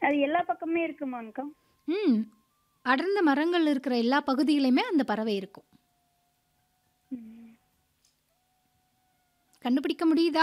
அது எல்லா பக்கமே இருக்குமாங்க்கா ம் அடர்ந்த மரங்கள் இருக்கிற எல்லா பகுதியிலையுமே அந்த பறவை இருக்கும் ம். கண்டுபிடிக்க முடியுதா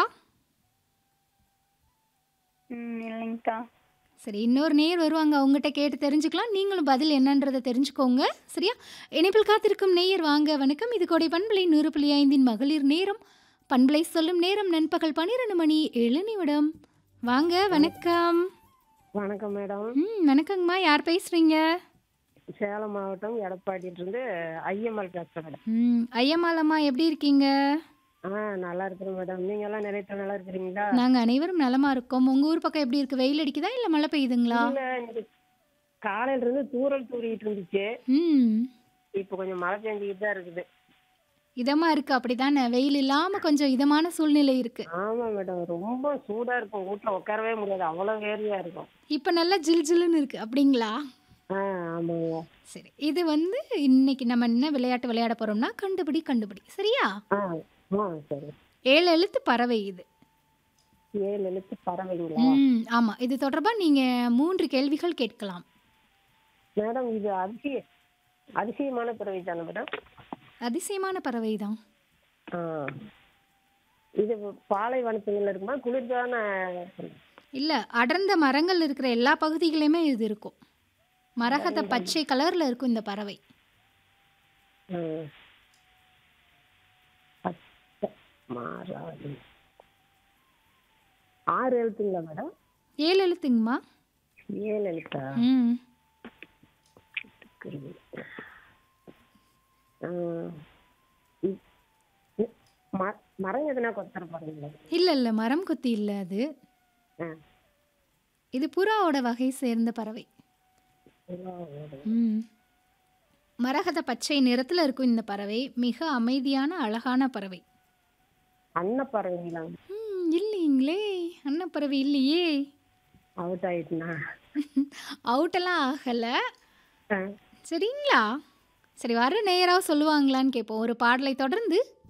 ம் இல்லைங்கக்கா சரி இன்னொரு நேர் வருவாங்க அவங்ககிட்ட கேட்டு தெரிஞ்சுக்கலாம் நீங்களும் பதில் என்னன்றதை தெரிஞ்சுக்கோங்க சரியா இணைப்பில் காத்திருக்கும் நேயர் வாங்க வணக்கம் இது கோடை பண்பலை நூறு புள்ளி ஐந்தின் மகளிர் நேரம் பண்பலை சொல்லும் நேரம் நண்பகல் பன்னிரெண்டு மணி ஏழு நிமிடம் வாங்க வணக்கம் வணக்கம் மேடம் ம் வணக்கங்கம்மா யார் பேசுறீங்க சேலம் மாவட்டம் எடப்பாடியிலிருந்து ஐஎம்எல் பேசுகிறேன் மேடம் ம் ஐயம்மாளம்மா எப்படி இருக்கீங்க ஆ நல்லா இருக்கிறேன் மேடம் நீங்க எல்லாம் நிறைய நல்லா இருக்கிறீங்களா நாங்கள் அனைவரும் நலமா இருக்கோம் உங்கள் ஊர் பக்கம் எப்படி இருக்கு வெயில் அடிக்குதா இல்லை மழை பெய்யுதுங்களா இல்ல இன்னைக்கு காலையில இருந்து தூரல் தூரிட்டு இருந்துச்சு ம் இப்போ கொஞ்சம் மழை பெஞ்சிக்கிட்டு தான் இருக்குது இதமா இருக்கு அப்படிதானே வெயில் இல்லாம கொஞ்சம் இதமான சூழ்நிலை இருக்கு ஆமா மேடம் ரொம்ப சூடா இருக்கும் வீட்டுல உட்காரவே முடியாது அவ்வளவு வேர்வையா இருக்கும் இப்போ நல்லா ஜில் ஜில்லுன்னு இருக்கு அப்படிங்களா ஆ ஆமாங்க சரி இது வந்து இன்னைக்கு நம்ம என்ன விளையாட்டு விளையாட போறோம்னா கண்டுபிடி கண்டுபிடி சரியா ஆ ஆ சரி ஏழு எழுத்து பறவை இது ஏழு எழுத்து பறவைங்களா ம் ஆமா இது தொடர்பா நீங்க மூன்று கேள்விகள் கேட்கலாம் மேடம் இது அதிசய அதிசயமான பறவை தானே மேடம் அதிசயமான பறவை தான் ஆ இது பாலைவனத்துங்கள்ல இருக்குமா குளிர்தான இல்ல அடர்ந்த மரங்கள் இருக்கிற எல்லா பகுதிகளையுமே இது இருக்கும் மரகத பச்சை கலர்ல இருக்கும் இந்த பறவை ம். பச்சை மாறாது ஆறு எழுத்துங்களா மேடம் ஏழு எழுத்துங்கம்மா ஏழு எழுத்தா ம் ஆ. இ- இ- ம- மரம் எதுனா கொத்தர பாருங்களா இல்ல இல்ல மரம் கொத்தி இல்ல அது ஆ. இது புறாவோட வகை சேர்ந்த பறவை ம் மரகத பச்சை நிறத்துல இருக்கும் இந்த பறவை மிக அமைதியான அழகான பறவை அன்னப்பறவைங்களா ம் இல்லைங்களே அன்னப்பறவை இல்லையே அவுட் ஆயிட்டுனா அவுட்டெல்லாம் ஆகல ஆ. சரிங்களா சரி வர நேராக சொல்லுவாங்களான்னு கேட்போம் ஒரு பாடலை தொடர்ந்து